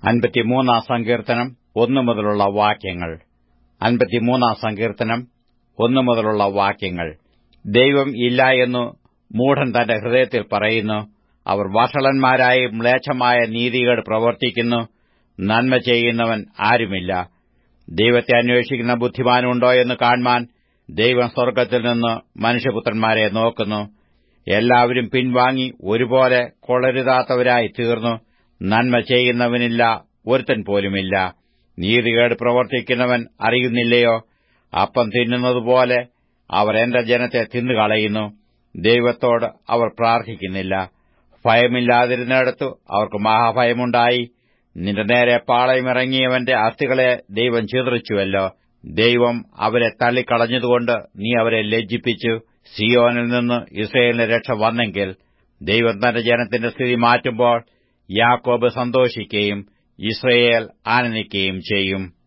അൻപത്തിമൂന്നാം സങ്കീർത്തനം ഒന്നു മുതലുള്ള വാക്യങ്ങൾ അൻപത്തിമൂന്നാം സങ്കീർത്തനം ഒന്നു മുതലുള്ള വാക്യങ്ങൾ ദൈവം ഇല്ല എന്നു മൂഢൻ തന്റെ ഹൃദയത്തിൽ പറയുന്നു അവർ വഷളന്മാരായി മ്ലേച്ഛമായ നീതികേട് പ്രവർത്തിക്കുന്നു നന്മ ചെയ്യുന്നവൻ ആരുമില്ല ദൈവത്തെ അന്വേഷിക്കുന്ന ബുദ്ധിമാനുണ്ടോ എന്ന് കാൺമാൻ ദൈവം സ്വർഗ്ഗത്തിൽ നിന്ന് മനുഷ്യപുത്രന്മാരെ നോക്കുന്നു എല്ലാവരും പിൻവാങ്ങി ഒരുപോലെ കൊളരുതാത്തവരായി തീർന്നു നന്മ ചെയ്യുന്നവനില്ല ഒരുത്തൻ പോലുമില്ല നീതികേട് പ്രവർത്തിക്കുന്നവൻ അറിയുന്നില്ലയോ അപ്പം തിന്നുന്നതുപോലെ അവർ എന്റെ ജനത്തെ തിന്നുകളയുന്നു ദൈവത്തോട് അവർ പ്രാർത്ഥിക്കുന്നില്ല ഭയമില്ലാതിരുന്നിടത്തു അവർക്ക് മഹാഭയമുണ്ടായി നിന്റെ നേരെ പാളയമിറങ്ങിയവന്റെ അസ്ഥികളെ ദൈവം ചിതറിച്ചുവല്ലോ ദൈവം അവരെ തള്ളിക്കളഞ്ഞതുകൊണ്ട് നീ അവരെ ലജ്ജിപ്പിച്ചു സിയോനിൽ നിന്ന് ഇസ്രയേലിന്റെ രക്ഷ വന്നെങ്കിൽ ദൈവം തന്റെ ജനത്തിന്റെ സ്ഥിതി മാറ്റുമ്പോൾ യാക്കോബ് സന്തോഷിക്കുകയും ഇസ്രയേൽ ആനന്ദിക്കുകയും ചെയ്യും